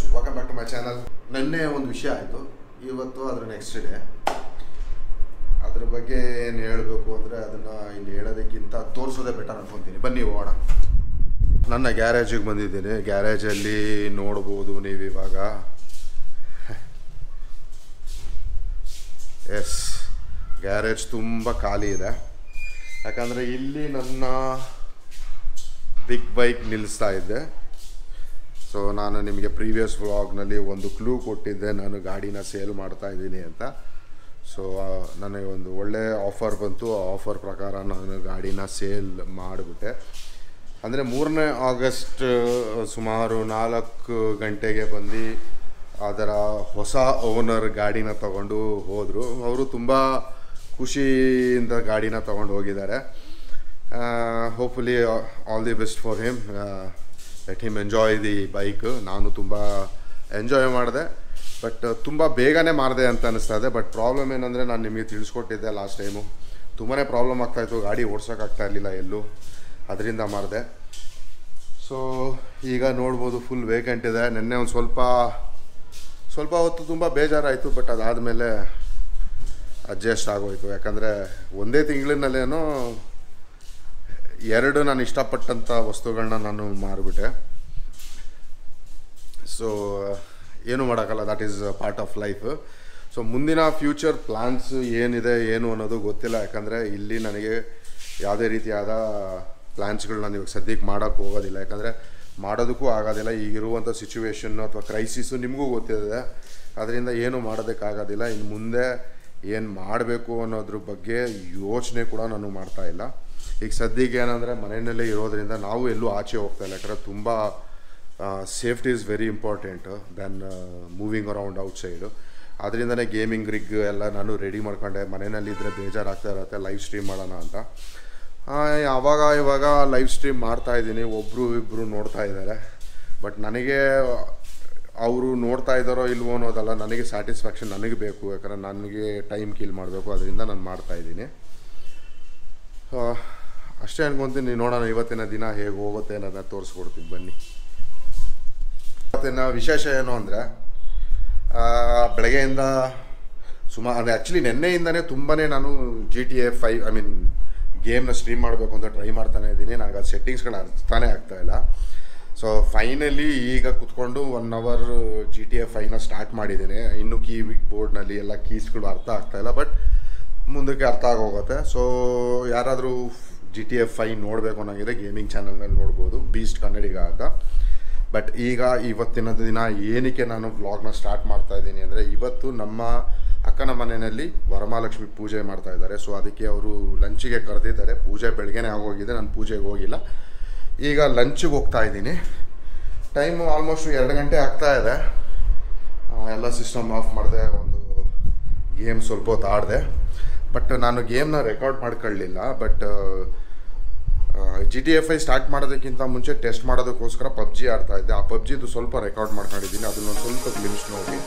welcome back to my channel ನಿನ್ನೆ ಒಂದು ವಿಷಯ ಆಯಿತು ಇವತ್ತು ಅದ್ರ ನೆಕ್ಸ್ಟ್ ಡೇ ಅದ್ರ ಬಗ್ಗೆ ಏನು ಹೇಳಬೇಕು ಅಂದರೆ ಅದನ್ನು ಇಲ್ಲಿ ಹೇಳೋದಕ್ಕಿಂತ ತೋರಿಸೋದೇ ಬೆಟರ್ ಅನ್ಕೊತೀನಿ ಬನ್ನಿ ಹೋಗೋಣ ನನ್ನ ಗ್ಯಾರೇಜಿಗೆ ಬಂದಿದ್ದೀನಿ ಗ್ಯಾರೇಜಲ್ಲಿ ನೋಡ್ಬೋದು ನೀವು ಇವಾಗ ಎಸ್ ಗ್ಯಾರೇಜ್ ತುಂಬ ಖಾಲಿ ಇದೆ ಯಾಕಂದರೆ ಇಲ್ಲಿ ನನ್ನ ಬಿಗ್ ಬೈಕ್ ನಿಲ್ಲಿಸ್ತಾ ಇದ್ದೆ ಸೊ ನಾನು ನಿಮಗೆ ಪ್ರೀವಿಯಸ್ ವ್ಲಾಗ್ನಲ್ಲಿ ಒಂದು ಕ್ಲೂ ಕೊಟ್ಟಿದ್ದೆ ನಾನು ಗಾಡಿನ ಸೇಲ್ ಮಾಡ್ತಾ ಇದ್ದೀನಿ ಅಂತ ಸೊ ನನಗೆ ಒಂದು ಒಳ್ಳೆ ಆಫರ್ ಬಂತು ಆ ಆಫರ್ ಪ್ರಕಾರ ನಾನು ಗಾಡಿನ ಸೇಲ್ ಮಾಡಿಬಿಟ್ಟೆ ಅಂದರೆ ಮೂರನೇ ಆಗಸ್ಟ್ ಸುಮಾರು ನಾಲ್ಕು ಗಂಟೆಗೆ ಬಂದು ಅದರ ಹೊಸ ಓನರ್ ಗಾಡಿನ ತಗೊಂಡು ಹೋದರು ಅವರು ತುಂಬ ಖುಷಿಯಿಂದ ಗಾಡಿನ ತಗೊಂಡು ಹೋಗಿದ್ದಾರೆ hopefully all the best for him let him enjoy the bike ನಾನು ತುಂಬ ಎಂಜಾಯ್ ಮಾಡಿದೆ ಬಟ್ ತುಂಬ ಬೇಗನೆ ಮಾಡಿದೆ ಅಂತ ಅನಿಸ್ತಾ ಇದೆ ಬಟ್ ಪ್ರಾಬ್ಲಮ್ ಏನಂದರೆ ನಾನು ನಿಮಗೆ ತಿಳಿಸ್ಕೊಟ್ಟಿದ್ದೆ ಲಾಸ್ಟ್ ಟೈಮು ತುಂಬಾ ಪ್ರಾಬ್ಲಮ್ ಆಗ್ತಾಯಿತ್ತು ಗಾಡಿ ಓಡ್ಸೋಕ್ಕಾಗ್ತಾ ಇರಲಿಲ್ಲ ಎಲ್ಲೂ ಅದರಿಂದ ಮಾಡಿದೆ ಸೊ ಈಗ ನೋಡ್ಬೋದು ಫುಲ್ ವೇಕೆಂಟ್ ಇದೆ ನಿನ್ನೆ ಒಂದು ಸ್ವಲ್ಪ ಸ್ವಲ್ಪ ಹೊತ್ತು ತುಂಬ ಬೇಜಾರಾಯಿತು ಬಟ್ ಅದಾದಮೇಲೆ ಅಡ್ಜಸ್ಟ್ ಆಗೋಯ್ತು ಯಾಕಂದರೆ ಒಂದೇ ತಿಂಗಳಿನಲ್ಲೇನೋ ಎರಡು ನಾನು ಇಷ್ಟಪಟ್ಟಂಥ ವಸ್ತುಗಳನ್ನ ನಾನು ಮಾರಿಬಿಟ್ಟೆ ಸೊ ಏನು ಮಾಡೋಕ್ಕಲ್ಲ that is part of life so ಮುಂದಿನ ಫ್ಯೂಚರ್ ಪ್ಲ್ಯಾನ್ಸ್ ಏನಿದೆ ಏನು ಅನ್ನೋದು ಗೊತ್ತಿಲ್ಲ ಯಾಕಂದರೆ ಇಲ್ಲಿ ನನಗೆ ಯಾವುದೇ ರೀತಿಯಾದ ಪ್ಲ್ಯಾನ್ಸ್ಗಳನ್ನ ನೀವು ಸದ್ಯಕ್ಕೆ ಮಾಡೋಕ್ಕೆ ಹೋಗೋದಿಲ್ಲ ಯಾಕಂದರೆ ಮಾಡೋದಕ್ಕೂ ಆಗೋದಿಲ್ಲ ಈಗಿರುವಂಥ ಸಿಚುವೇಶನ್ನು ಅಥವಾ ಕ್ರೈಸಿಸು ನಿಮಗೂ ಗೊತ್ತಿದೆ ಅದರಿಂದ ಏನು ಮಾಡೋದಕ್ಕಾಗೋದಿಲ್ಲ ಇನ್ನು ಮುಂದೆ ಏನು ಮಾಡಬೇಕು ಅನ್ನೋದ್ರ ಬಗ್ಗೆ ಯೋಚನೆ ಕೂಡ ನಾನು ಮಾಡ್ತಾ ಇಲ್ಲ ಈಗ ಸದ್ಯಕ್ಕೆ ಏನಂದರೆ ಮನೆಯಲ್ಲೇ ಇರೋದ್ರಿಂದ ನಾವು ಎಲ್ಲೂ ಆಚೆ ಹೋಗ್ತಾ ಇಲ್ಲ ಯಾಕಂದರೆ ತುಂಬ safety is very important then moving around outside ಅದರಿಂದನೇ ಗೇಮಿಂಗ್ ರಿಗ್ ಎಲ್ಲ ನಾನು ರೆಡಿ ಮಾಡ್ಕೊಂಡೆ ಮನೆಯಲ್ಲಿದ್ದರೆ ಬೇಜಾರಾಗ್ತಾ ಇರುತ್ತೆ ಲೈವ್ ಸ್ಟ್ರೀಮ್ ಮಾಡೋಣ ಅಂತ ಆವಾಗ ಇವಾಗ ಲೈವ್ ಸ್ಟ್ರೀಮ್ ಮಾಡ್ತಾ ಇದ್ದೀನಿ ಒಬ್ಬರು ಇಬ್ಬರು ನೋಡ್ತಾ ಇದ್ದಾರೆ ಬಟ್ ನನಗೆ ಅವರು ನೋಡ್ತಾ ಇದ್ದಾರೋ ಇಲ್ವೋ ಅನ್ನೋದಲ್ಲ ನನಗೆ ಸ್ಯಾಟಿಸ್ಫ್ಯಾಕ್ಷನ್ ನನಗೆ ಬೇಕು ಯಾಕಂದರೆ ನನಗೆ ಟೈಮ್ ಕಿಲ್ ಮಾಡಬೇಕು ಅದರಿಂದ ನಾನು ಮಾಡ್ತಾ ಇದ್ದೀನಿ ಅಷ್ಟೇ ಅನ್ಕೊತೀನಿ ನೋಡೋಣ ಇವತ್ತಿನ ದಿನ ಹೇಗೆ ಹೋಗುತ್ತೆ ಅನ್ನೋದನ್ನ ತೋರಿಸ್ಕೊಡ್ತೀನಿ ಬನ್ನಿ ಇವತ್ತಿನ ವಿಶೇಷ ಏನು ಅಂದರೆ ಬೆಳಗ್ಗೆಯಿಂದ ಸುಮಾರು ಅಂದರೆ ಆ್ಯಕ್ಚುಲಿ ನಿನ್ನೆಯಿಂದನೇ ತುಂಬಾ ನಾನು G T A five I mean ಗೇಮ್ನ ಸ್ಟ್ರೀಮ್ ಮಾಡಬೇಕು ಅಂತ ಟ್ರೈ ಮಾಡ್ತಾನೆ ಇದ್ದೀನಿ ನನಗೆ ಅದು ಸೆಟ್ಟಿಂಗ್ಸ್ಗಳು ಅರ್ಥನೇ ಆಗ್ತಾಯಿಲ್ಲ ಸೊ ಫೈನಲಿ ಈಗ ಕುತ್ಕೊಂಡು one hour G T A five start ಮಾಡಿದ್ದೀನಿ ಇನ್ನು ಕೀ ಬೋರ್ಡ್ನಲ್ಲಿ ಎಲ್ಲ ಕೀಸ್ಗಳು ಅರ್ಥ ಆಗ್ತಾಯಿಲ್ಲ ಬಟ್ ಮುಂದಕ್ಕೆ ಅರ್ಥ ಆಗೋಗುತ್ತೆ ಸೊ ಯಾರಾದರೂ ಜಿ ಟಿ ಎಫ್ ಫೈ ನೋಡಬೇಕು ಅನ್ನೋಂಗಿದೆ ಗೇಮಿಂಗ್ ಚಾನಲ್ನಲ್ಲಿ ನೋಡ್ಬೋದು ಬೀಸ್ಟ್ ಕನ್ನಡಿಗ ಅಂತ ಬಟ್ ಈಗ ಇವತ್ತಿನ ದಿನ ಏನಕ್ಕೆ ನಾನು ವ್ಲಾಗ್ನ ಸ್ಟಾರ್ಟ್ ಮಾಡ್ತಾ ಇದ್ದೀನಿ ಅಂದರೆ ಇವತ್ತು ನಮ್ಮ ಅಕ್ಕನ ಮನೆಯಲ್ಲಿ ವರಮಹಾಲಕ್ಷ್ಮಿ ಪೂಜೆ ಮಾಡ್ತಾ ಇದ್ದಾರೆ ಸೊ ಅದಕ್ಕೆ ಅವರು ಲಂಚಿಗೆ ಕರೆದಿದ್ದಾರೆ ಪೂಜೆ ಬೆಳಗ್ಗೆನೇ ಆಗೋಗಿದೆ ನಾನು ಪೂಜೆಗೆ ಹೋಗಿಲ್ಲ ಈಗ ಲಂಚಿಗೆ ಹೋಗ್ತಾ ಇದ್ದೀನಿ ಟೈಮು ಆಲ್ಮೋಸ್ಟ್ ಎರಡು ಗಂಟೆ ಆಗ್ತಾ ಇದೆ ಎಲ್ಲ ಸಿಸ್ಟಮ್ ಆಫ್ ಮಾಡಿದೆ ಒಂದು ಗೇಮ್ ಸ್ವಲ್ಪ ಹೊತ್ತು ಆಡಿದೆ ಬಟ್ ನಾನು ಗೇಮ್ನ ರೆಕಾರ್ಡ್ ಮಾಡ್ಕೊಳ್ಳಿಲ್ಲ ಬಟ್ ಜಿ ಟಿ ಎಫ್ ಐ ಸ್ಟಾರ್ಟ್ ಮಾಡೋದಕ್ಕಿಂತ ಮುಂಚೆ ಟೆಸ್ಟ್ ಮಾಡೋದಕ್ಕೋಸ್ಕರ ಪಬ್ಜಿ ಆಡ್ತಾ ಇದ್ದೆ ಆ ಪಬ್ಜಿದು ಸ್ವಲ್ಪ ರೆಕಾರ್ಡ್ ಮಾಡ್ಕೊಂಡಿದ್ದೀನಿ ಅದನ್ನೊಂದು ಸ್ವಲ್ಪ ಗ್ಲಿಮ್ಸ್ ನೋಡಿ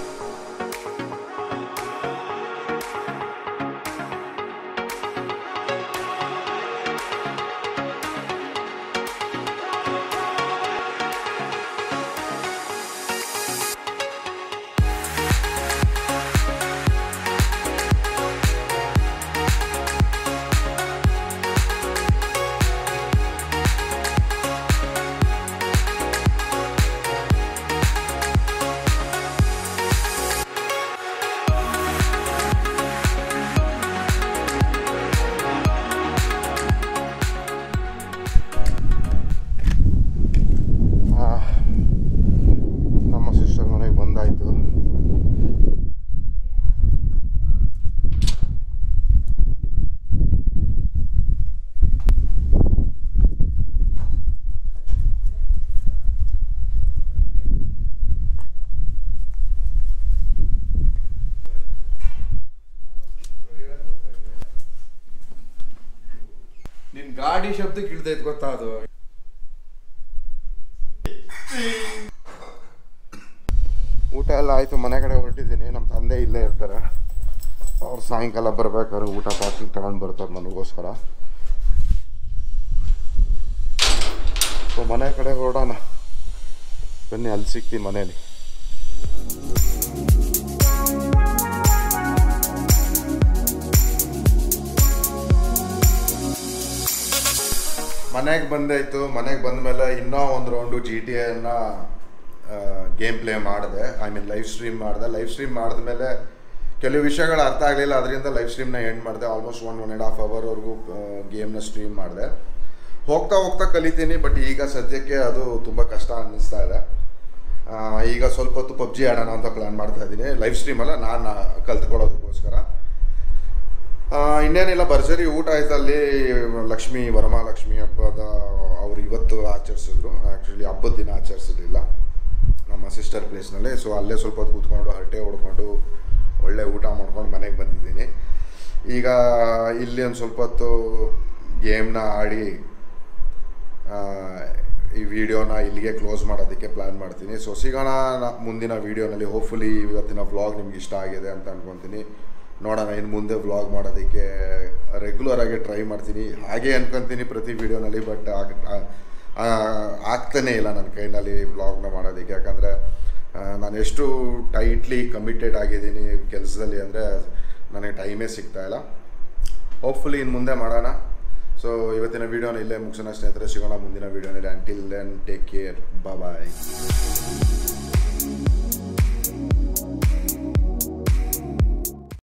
ನಮ್ಮ ಸಿಸ್ಟರ್ ಮನೆಗೆ ಬಂದಾಯಿತು ನಿನ್ ಗಾಡಿ ಶಬ್ದಕ್ಕೆ ಇಳ್ದೈತ್ ಗೊತ್ತಾ ಅದು ಊಟ ಎಲ್ಲ ಆಯಿತು ಮನೆ ಕಡೆ ಹೊರಟಿದ್ದೀನಿ ನಮ್ಮ ತಂದೆ ಇಲ್ಲೇ ಇರ್ತಾರೆ ಅವ್ರು ಸಾಯಂಕಾಲ ಬರ್ಬೇಕಾದ್ರೆ ಊಟ ಪಾರ್ಸಲ್ ತಗೊಂಡು ಬರ್ತಾರೆ ನನಗೋಸ್ಕರ ಸೊ ಮನೆ ಕಡೆ ಹೊರಡೋಣ ಬನ್ನಿ ಅಲ್ಲಿ ಸಿಗ್ತೀನಿ ಮನೇಲಿ ಮನೆಗೆ ಬಂದಾಯ್ತು ಮನೆಗೆ ಬಂದಮೇಲೆ ಇನ್ನೂ ಒಂದು ರೌಂಡು ಜಿ ಟಿ ಎನ್ನ ಗೇಮ್ ಪ್ಲೇ ಮಾಡಿದೆ ಐ ಮೀನ್ ಲೈವ್ ಸ್ಟ್ರೀಮ್ ಮಾಡಿದೆ ಲೈವ್ ಸ್ಟ್ರೀಮ್ ಮಾಡಿದ್ಮೇಲೆ ಕೆಲವು ವಿಷಯಗಳು ಅರ್ಥ ಆಗಲಿಲ್ಲ ಅದರಿಂದ ಲೈವ್ ಸ್ಟ್ರೀಮ್ನ ಎಂಡ್ ಮಾಡಿದೆ almost one one and half ಅವರ್ವರೆಗೂ ಗೇಮ್ನ ಸ್ಟ್ರೀಮ್ ಮಾಡಿದೆ ಹೋಗ್ತಾ ಹೋಗ್ತಾ ಕಲಿತೀನಿ ಬಟ್ ಈಗ ಸದ್ಯಕ್ಕೆ ಅದು ತುಂಬ ಕಷ್ಟ ಅನ್ನಿಸ್ತಾ ಇದೆ ಆ, ಈಗ ಸ್ವಲ್ಪ ಹೊತ್ತು ಪಬ್ಜಿ ಆಡೋಣ ಅಂತ ಪ್ಲ್ಯಾನ್ ಮಾಡ್ತಾ ಇದ್ದೀನಿ ಲೈವ್ ಸ್ಟ್ರೀಮಲ್ಲ ನಾನು ಕಲ್ತ್ಕೊಳ್ಳೋದಕ್ಕೋಸ್ಕರ ಆ, ಇನ್ನೇನಿಲ್ಲ ಭರ್ಜರಿ ಊಟ ಆಯ್ತು ಅಲ್ಲಿ ಲಕ್ಷ್ಮಿ ವರಮಹಾಲಕ್ಷ್ಮಿ ಹಬ್ಬದ ಅವ್ರು ಇವತ್ತು ಆಚರಿಸಿದ್ರು ಆ್ಯಕ್ಚುಲಿ ಹಬ್ಬದ ದಿನ ಆಚರಿಸಿರ್ಲಿಲ್ಲ ನಮ್ಮ ಸಿಸ್ಟರ್ ಪ್ಲೇಸ್ನಲ್ಲಿ ಸೊ ಅಲ್ಲೇ ಸ್ವಲ್ಪ ಹೊತ್ತು ಕೂತ್ಕೊಂಡು ಹರಟೆ ಹೊಡ್ಕೊಂಡು ಒಳ್ಳೆ ಊಟ ಮಾಡ್ಕೊಂಡು ಮನೆಗೆ ಬಂದಿದ್ದೀನಿ ಈಗ ಇಲ್ಲಿ ಒಂದು ಸ್ವಲ್ಪ ಹೊತ್ತು ಗೇಮ್ನ ಆಡಿ ಆ, ಈ ವಿಡಿಯೋನ ಇಲ್ಲಿಗೆ ಕ್ಲೋಸ್ ಮಾಡೋದಕ್ಕೆ ಪ್ಲ್ಯಾನ್ ಮಾಡ್ತೀನಿ ಸೊ ಸಿಗೋಣ ನ- ಮುಂದಿನ ವಿಡಿಯೋನಲ್ಲಿ ಹೋಪ್ಫುಲಿ ಇವತ್ತಿನ ವ್ಲಾಗ್ ನಿಮ್ಗೆ ಇಷ್ಟ ಆಗಿದೆ ಅಂತ ಅನ್ಕೊತೀನಿ ನೋಡೋಣ ಇನ್ನು ಮುಂದೆ ವ್ಲಾಗ್ ಮಾಡೋದಕ್ಕೆ ರೆಗ್ಯುಲರ್ ಆಗಿ ಟ್ರೈ ಮಾಡ್ತೀನಿ ಹಾಗೆ ಅನ್ಕೊತೀನಿ ಪ್ರತಿ ವಿಡಿಯೋನಲ್ಲಿ ಬಟ್ ಆಗ್ತಾನೇ ಇಲ್ಲ ನನ್ನ ಕೈನಲ್ಲಿ ವ್ಲಾಗ್ನ ಮಾಡೋದಕ್ಕೆ ಯಾಕಂದರೆ ನಾನು ಎಷ್ಟು ಟೈಟ್ಲಿ ಕಮಿಟೆಡ್ ಆಗಿದ್ದೀನಿ ಕೆಲಸದಲ್ಲಿ ಅಂದರೆ ನನಗೆ ಟೈಮೇ ಸಿಗ್ತಾ ಇಲ್ಲ ಹೋಪ್ಫುಲಿ ಇನ್ನು ಮುಂದೆ ಮಾಡೋಣ ಸೊ ಇವತ್ತಿನ ವಿಡಿಯೋನ ಇಲ್ಲೇ ಮುಗಿಸೋಣ ಸ್ನೇಹಿತರೆ ಸಿಗೋಣ ಮುಂದಿನ ವಿಡಿಯೋನಲ್ಲಿ ಅಂಟಿಲ್ ದೆನ್ ಟೇಕ್ ಕೇರ್ ಬಾಯ್